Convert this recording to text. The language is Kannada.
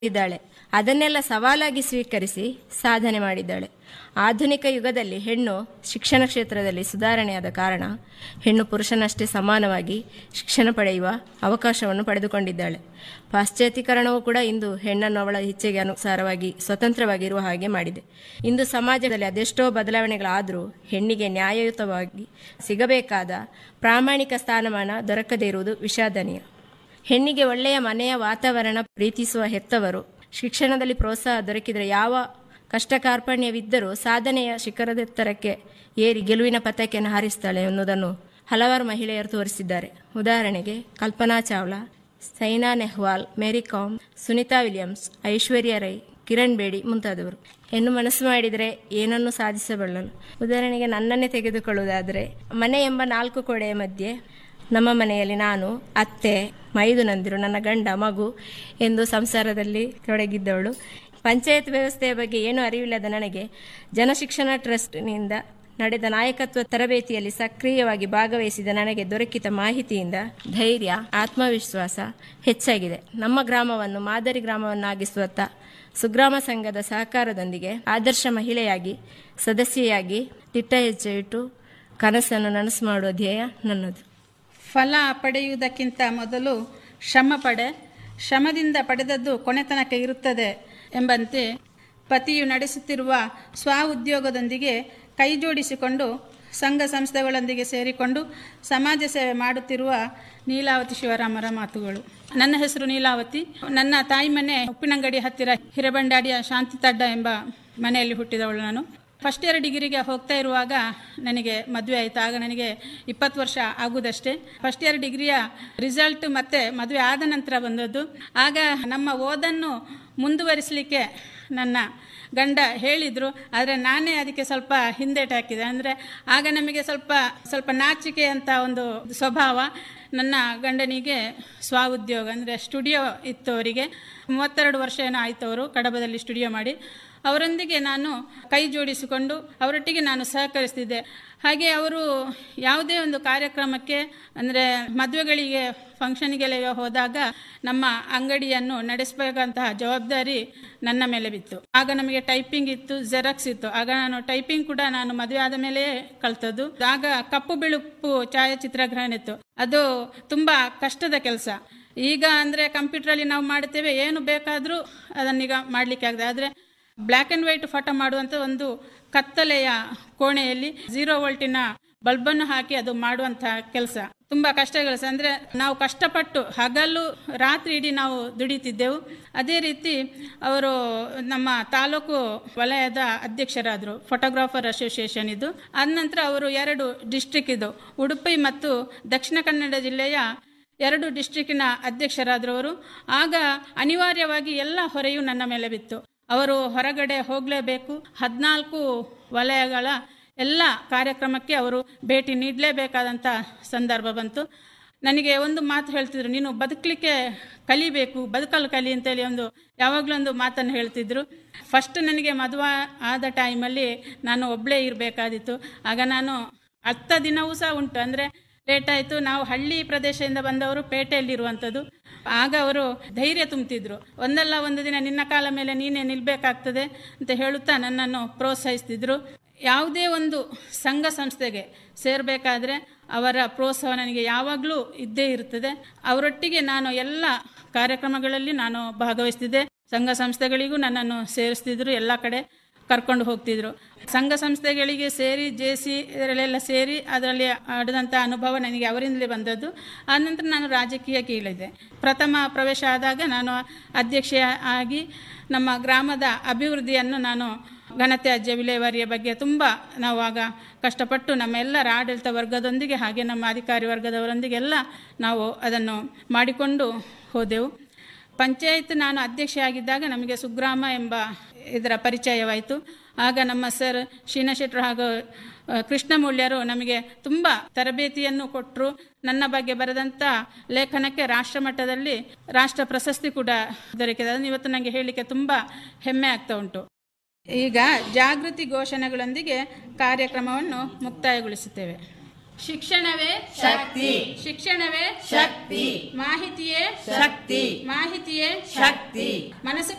ಇದ್ದಾಳೆ ಅದನ್ನೆಲ್ಲ ಸವಾಲಾಗಿ ಸ್ವೀಕರಿಸಿ ಸಾಧನೆ ಮಾಡಿದ್ದಾಳೆ ಆಧುನಿಕ ಯುಗದಲ್ಲಿ ಹೆಣ್ಣು ಶಿಕ್ಷಣ ಕ್ಷೇತ್ರದಲ್ಲಿ ಸುಧಾರಣೆಯಾದ ಕಾರಣ ಹೆಣ್ಣು ಪುರುಷನಷ್ಟೇ ಸಮಾನವಾಗಿ ಶಿಕ್ಷಣ ಪಡೆಯುವ ಅವಕಾಶವನ್ನು ಪಡೆದುಕೊಂಡಿದ್ದಾಳೆ ಪಾಶ್ಚಾತ್ಯೀಕರಣವು ಕೂಡ ಇಂದು ಹೆಣ್ಣನ್ನು ಅವಳ ಇಚ್ಛೆಗೆ ಅನುಸಾರವಾಗಿ ಸ್ವತಂತ್ರವಾಗಿ ಇರುವ ಹಾಗೆ ಮಾಡಿದೆ ಇಂದು ಸಮಾಜದಲ್ಲಿ ಅದೆಷ್ಟೋ ಬದಲಾವಣೆಗಳಾದರೂ ಹೆಣ್ಣಿಗೆ ನ್ಯಾಯಯುತವಾಗಿ ಸಿಗಬೇಕಾದ ಪ್ರಾಮಾಣಿಕ ಸ್ಥಾನಮಾನ ದೊರಕದೇ ಇರುವುದು ವಿಷಾದನೀಯ ಹೆಣ್ಣಿಗೆ ಒಳ್ಳೆಯ ಮನೆಯ ವಾತಾವರಣ ಪ್ರೀತಿಸುವ ಹೆತ್ತವರು ಶಿಕ್ಷಣದಲ್ಲಿ ಪ್ರೋತ್ಸಾಹ ದೊರಕಿದರೆ ಯಾವ ಕಷ್ಟ ಕಾರ್ಪಣ್ಯವಿದ್ದರೂ ಸಾಧನೆಯ ಶಿಖರದೆತ್ತರಕ್ಕೆ ಏರಿ ಗೆಲುವಿನ ಪತಾಕೆಯನ್ನು ಹಾರಿಸ್ತಾಳೆ ಎನ್ನುವುದನ್ನು ಹಲವಾರು ಮಹಿಳೆಯರು ತೋರಿಸಿದ್ದಾರೆ ಉದಾಹರಣೆಗೆ ಕಲ್ಪನಾ ಚಾವ್ಲಾ ಸೈನಾ ನೆಹ್ವಾಲ್ ಮೇರಿ ಕಾಮ್ ಸುನಿತಾ ವಿಲಿಯಮ್ಸ್ ಐಶ್ವರ್ಯ ರೈ ಕಿರಣ್ ಬೇಡಿ ಮುಂತಾದವರು ಹೆಣ್ಣು ಮನಸ್ಸು ಮಾಡಿದರೆ ಏನನ್ನು ಸಾಧಿಸಬಲ್ಲಳು ಉದಾಹರಣೆಗೆ ನನ್ನನ್ನೇ ತೆಗೆದುಕೊಳ್ಳುವುದಾದರೆ ಮನೆ ಎಂಬ ನಾಲ್ಕು ಕೋಡೆಯ ಮಧ್ಯೆ ನಮ್ಮ ಮನೆಯಲ್ಲಿ ನಾನು ಅತ್ತೆ ಮೈದುನಂದಿರು ನನ್ನ ಗಂಡ ಮಗು ಎಂದು ಸಂಸಾರದಲ್ಲಿ ತೊಡಗಿದ್ದವಳು ಪಂಚಾಯತ್ ವ್ಯವಸ್ಥೆಯ ಬಗ್ಗೆ ಏನೂ ಅರಿವಿಲ್ಲದ ನನಗೆ ಜನಶಿಕ್ಷಣ ಟ್ರಸ್ಟ್ನಿಂದ ನಡೆದ ನಾಯಕತ್ವ ತರಬೇತಿಯಲ್ಲಿ ಸಕ್ರಿಯವಾಗಿ ಭಾಗವಹಿಸಿದ ನನಗೆ ದೊರಕಿದ ಮಾಹಿತಿಯಿಂದ ಧೈರ್ಯ ಆತ್ಮವಿಶ್ವಾಸ ಹೆಚ್ಚಾಗಿದೆ ನಮ್ಮ ಗ್ರಾಮವನ್ನು ಮಾದರಿ ಗ್ರಾಮವನ್ನಾಗಿಸುವತ್ತ ಸುಗ್ರಾಮ ಸಂಘದ ಸಹಕಾರದೊಂದಿಗೆ ಆದರ್ಶ ಮಹಿಳೆಯಾಗಿ ಸದಸ್ಯೆಯಾಗಿ ದಿಟ್ಟ ಹೆಜ್ಜೆ ಇಟ್ಟು ಕನಸನ್ನು ನನಸು ಮಾಡುವ ಧ್ಯೇಯ ನನ್ನದು ಫಲ ಪಡೆಯುವುದಕ್ಕಿಂತ ಮೊದಲು ಶ್ರಮ ಪಡೆ ಶ್ರಮದಿಂದ ಪಡೆದದ್ದು ಕೊನೆತನಕ ಇರುತ್ತದೆ ಎಂಬಂತೆ ಪತಿಯು ನಡೆಸುತ್ತಿರುವ ಸ್ವ ಉದ್ಯೋಗದೊಂದಿಗೆ ಕೈಜೋಡಿಸಿಕೊಂಡು ಸಂಘ ಸಂಸ್ಥೆಗಳೊಂದಿಗೆ ಸೇರಿಕೊಂಡು ಸಮಾಜ ಸೇವೆ ಮಾಡುತ್ತಿರುವ ನೀಲಾವತಿ ಶಿವರಾಮರ ಮಾತುಗಳು ನನ್ನ ಹೆಸರು ನೀಲಾವತಿ ನನ್ನ ತಾಯಿ ಮನೆ ಉಪ್ಪಿನಂಗಡಿ ಹತ್ತಿರ ಹಿರಬಂಡಾಡಿಯ ಶಾಂತಿ ತಡ್ಡ ಎಂಬ ಮನೆಯಲ್ಲಿ ಹುಟ್ಟಿದವಳು ನಾನು ಫಸ್ಟ್ ಇಯರ್ ಡಿಗ್ರಿಗೆ ಹೋಗ್ತಾ ಇರುವಾಗ ನನಗೆ ಮದುವೆ ಆಯಿತು ಆಗ ನನಗೆ ಇಪ್ಪತ್ತು ವರ್ಷ ಆಗುವುದಷ್ಟೇ ಫಸ್ಟ್ ಇಯರ್ ಡಿಗ್ರಿಯ ರಿಸಲ್ಟ್ ಮತ್ತೆ ಮದುವೆ ಆದ ನಂತರ ಬಂದದ್ದು ಆಗ ನಮ್ಮ ಓದನ್ನು ಮುಂದುವರಿಸಲಿಕ್ಕೆ ನನ್ನ ಗಂಡ ಹೇಳಿದರು ಆದರೆ ನಾನೇ ಅದಕ್ಕೆ ಸ್ವಲ್ಪ ಹಿಂದೇಟು ಹಾಕಿದೆ ಅಂದರೆ ಆಗ ನಮಗೆ ಸ್ವಲ್ಪ ಸ್ವಲ್ಪ ನಾಚಿಕೆ ಅಂತ ಒಂದು ಸ್ವಭಾವ ನನ್ನ ಗಂಡನಿಗೆ ಸ್ವ ಉದ್ಯೋಗ ಅಂದರೆ ಸ್ಟುಡಿಯೋ ಇತ್ತು ಅವರಿಗೆ ಮೂವತ್ತೆರಡು ವರ್ಷ ಏನೋ ಆಯಿತು ಅವರು ಕಡಬದಲ್ಲಿ ಸ್ಟುಡಿಯೋ ಮಾಡಿ ಅವರೊಂದಿಗೆ ನಾನು ಕೈ ಜೋಡಿಸಿಕೊಂಡು ಅವರೊಟ್ಟಿಗೆ ನಾನು ಸಹಕರಿಸ್ತಿದ್ದೆ ಹಾಗೆ ಅವರು ಯಾವುದೇ ಒಂದು ಕಾರ್ಯಕ್ರಮಕ್ಕೆ ಅಂದರೆ ಮದುವೆಗಳಿಗೆ ಫಂಕ್ಷನ್ಗೆಲ್ಲ ಹೋದಾಗ ನಮ್ಮ ಅಂಗಡಿಯನ್ನು ನಡೆಸಬೇಕಂತಹ ಜವಾಬ್ದಾರಿ ನನ್ನ ಮೇಲೆ ಬಿತ್ತು ಆಗ ನಮಗೆ ಟೈಪಿಂಗ್ ಇತ್ತು ಜೆರಾಕ್ಸ್ ಇತ್ತು ಆಗ ನಾನು ಟೈಪಿಂಗ್ ಕೂಡ ನಾನು ಮದುವೆ ಆದ ಮೇಲೆ ಕಲ್ತದ್ದು ಆಗ ಕಪ್ಪು ಬಿಳುಪು ಛಾಯಾಚಿತ್ರಗ್ರಹಣ ಇತ್ತು ಅದು ತುಂಬಾ ಕಷ್ಟದ ಕೆಲಸ ಈಗ ಅಂದರೆ ಕಂಪ್ಯೂಟ್ರಲ್ಲಿ ನಾವು ಮಾಡ್ತೇವೆ ಏನು ಬೇಕಾದರೂ ಅದನ್ನೀಗ ಮಾಡಲಿಕ್ಕೆ ಆಗಿದೆ ಆದರೆ ಬ್ಲ್ಯಾಕ್ ಆ್ಯಂಡ್ ವೈಟ್ ಫೋಟೋ ಮಾಡುವಂಥ ಒಂದು ಕತ್ತಲೆಯ ಕೋಣೆಯಲ್ಲಿ ಝೀರೋ ವೋಲ್ಟಿನ ಬಲ್ಬನ್ನು ಹಾಕಿ ಅದು ಮಾಡುವಂಥ ಕೆಲಸ ತುಂಬ ಕಷ್ಟ ಕೆಲಸ ಅಂದರೆ ನಾವು ಕಷ್ಟಪಟ್ಟು ಹಗಲು ರಾತ್ರಿ ಇಡೀ ನಾವು ದುಡಿತಿದ್ದೆವು ಅದೇ ರೀತಿ ಅವರು ನಮ್ಮ ತಾಲೂಕು ವಲಯದ ಅಧ್ಯಕ್ಷರಾದರು ಫೋಟೋಗ್ರಾಫರ್ ಅಸೋಸಿಯೇಷನ್ ಇದು ಆದ ನಂತರ ಅವರು ಎರಡು ಡಿಸ್ಟ್ರಿಕ್ ಇದು ಉಡುಪಿ ಮತ್ತು ದಕ್ಷಿಣ ಕನ್ನಡ ಜಿಲ್ಲೆಯ ಎರಡು ಡಿಸ್ಟ್ರಿಕ್ಕಿನ ಅಧ್ಯಕ್ಷರಾದರು ಅವರು ಆಗ ಅನಿವಾರ್ಯವಾಗಿ ಎಲ್ಲ ಹೊರೆಯೂ ನನ್ನ ಮೇಲೆ ಬಿತ್ತು ಅವರು ಹೊರಗಡೆ ಹೋಗಲೇಬೇಕು ಹದಿನಾಲ್ಕು ವಲಯಗಳ ಎಲ್ಲ ಕಾರ್ಯಕ್ರಮಕ್ಕೆ ಅವರು ಭೇಟಿ ನೀಡಲೇಬೇಕಾದಂಥ ಸಂದರ್ಭ ಬಂತು ನನಗೆ ಒಂದು ಮಾತು ಹೇಳ್ತಿದ್ರು ನೀನು ಬದುಕಲಿಕ್ಕೆ ಕಲಿಬೇಕು ಬದುಕಲು ಕಲಿ ಅಂತೇಳಿ ಒಂದು ಯಾವಾಗಲೂ ಒಂದು ಮಾತನ್ನು ಹೇಳ್ತಿದ್ರು ಫಸ್ಟ್ ನನಗೆ ಮದುವೆ ಆದ ಟೈಮಲ್ಲಿ ನಾನು ಒಬ್ಬಳೇ ಇರಬೇಕಾದಿತ್ತು ಆಗ ನಾನು ಹತ್ತ ದಿನವೂ ಸಹ ಉಂಟು ಅಂದರೆ ಲೇಟ್ ಆಯಿತು ನಾವು ಹಳ್ಳಿ ಪ್ರದೇಶದಿಂದ ಬಂದವರು ಪೇಟೆಯಲ್ಲಿರುವಂಥದ್ದು ಆಗ ಅವರು ಧೈರ್ಯ ತುಂಬ್ತಿದ್ರು ಒಂದಲ್ಲ ಒಂದು ದಿನ ನಿನ್ನ ಕಾಲ ಮೇಲೆ ನೀನೇ ನಿಲ್ಬೇಕಾಗ್ತದೆ ಅಂತ ಹೇಳುತ್ತಾ ನನ್ನನ್ನು ಪ್ರೋತ್ಸಾಹಿಸ್ತಿದ್ರು ಯಾವುದೇ ಒಂದು ಸಂಘ ಸಂಸ್ಥೆಗೆ ಸೇರಬೇಕಾದ್ರೆ ಅವರ ಪ್ರೋತ್ಸಾಹ ನನಗೆ ಯಾವಾಗಲೂ ಇದ್ದೇ ಇರ್ತದೆ ಅವರೊಟ್ಟಿಗೆ ನಾನು ಎಲ್ಲ ಕಾರ್ಯಕ್ರಮಗಳಲ್ಲಿ ನಾನು ಭಾಗವಹಿಸ್ತಿದ್ದೆ ಸಂಘ ಸಂಸ್ಥೆಗಳಿಗೂ ನನ್ನನ್ನು ಸೇರಿಸ್ತಿದ್ರು ಎಲ್ಲ ಕಡೆ ಕರ್ಕೊಂಡು ಹೋಗ್ತಿದ್ರು ಸಂಘ ಸಂಸ್ಥೆಗಳಿಗೆ ಸೇರಿ ಜೆ ಸಿ ಇದರಲ್ಲೆಲ್ಲ ಸೇರಿ ಅದರಲ್ಲಿ ಆಡಿದಂಥ ಅನುಭವ ನನಗೆ ಅವರಿಂದಲೇ ಬಂದದ್ದು ಆನಂತರ ನಾನು ರಾಜಕೀಯಕ್ಕೆ ಇಳಿದೆ ಪ್ರಥಮ ಪ್ರವೇಶ ಆದಾಗ ನಾನು ಅಧ್ಯಕ್ಷ ಆಗಿ ನಮ್ಮ ಗ್ರಾಮದ ಅಭಿವೃದ್ಧಿಯನ್ನು ನಾನು ಘನತ್ಯಾಜ್ಯ ವಿಲೇವಾರಿಯ ಬಗ್ಗೆ ತುಂಬ ನಾವು ಆಗ ಕಷ್ಟಪಟ್ಟು ನಮ್ಮ ಎಲ್ಲರ ಆಡಳಿತ ವರ್ಗದೊಂದಿಗೆ ಹಾಗೆ ನಮ್ಮ ಅಧಿಕಾರಿ ವರ್ಗದವರೊಂದಿಗೆ ಎಲ್ಲ ನಾವು ಅದನ್ನು ಮಾಡಿಕೊಂಡು ಹೋದೆವು ಪಂಚಾಯತ್ ನಾನು ಅಧ್ಯಕ್ಷ ಆಗಿದ್ದಾಗ ನಮಗೆ ಸುಗ್ರಾಮ ಎಂಬ ಇದರ ಪರಿಚಯವಾಯಿತು ಆಗ ನಮ್ಮ ಸರ್ ಶೀನಶೆಟ್ರು ಹಾಗೂ ಕೃಷ್ಣಮೂಲ್ಯರು ನಮಗೆ ತುಂಬ ತರಬೇತಿಯನ್ನು ಕೊಟ್ಟರು ನನ್ನ ಬಗ್ಗೆ ಬರೆದಂಥ ಲೇಖನಕ್ಕೆ ರಾಷ್ಟ್ರ ಮಟ್ಟದಲ್ಲಿ ರಾಷ್ಟ್ರ ಪ್ರಶಸ್ತಿ ಕೂಡ ದೊರಕಿದೆ ಅದನ್ನು ಇವತ್ತು ನನಗೆ ಹೇಳಲಿಕ್ಕೆ ತುಂಬ ಹೆಮ್ಮೆ ಆಗ್ತಾ ಉಂಟು ಈಗ ಜಾಗೃತಿ ಘೋಷಣೆಗಳೊಂದಿಗೆ ಕಾರ್ಯಕ್ರಮವನ್ನು ಮುಕ್ತಾಯಗೊಳಿಸುತ್ತೇವೆ ಶಿಕ್ಷಣವೇ ಶಕ್ತಿ. ಶಿಕ್ಷಣವೇ ಶಕ್ತಿ ಮಾಹಿತಿಯೇ ಶಕ್ತಿ ಮಾಹಿತಿಯೇ ಶಕ್ತಿ ಮನಸ್ಸು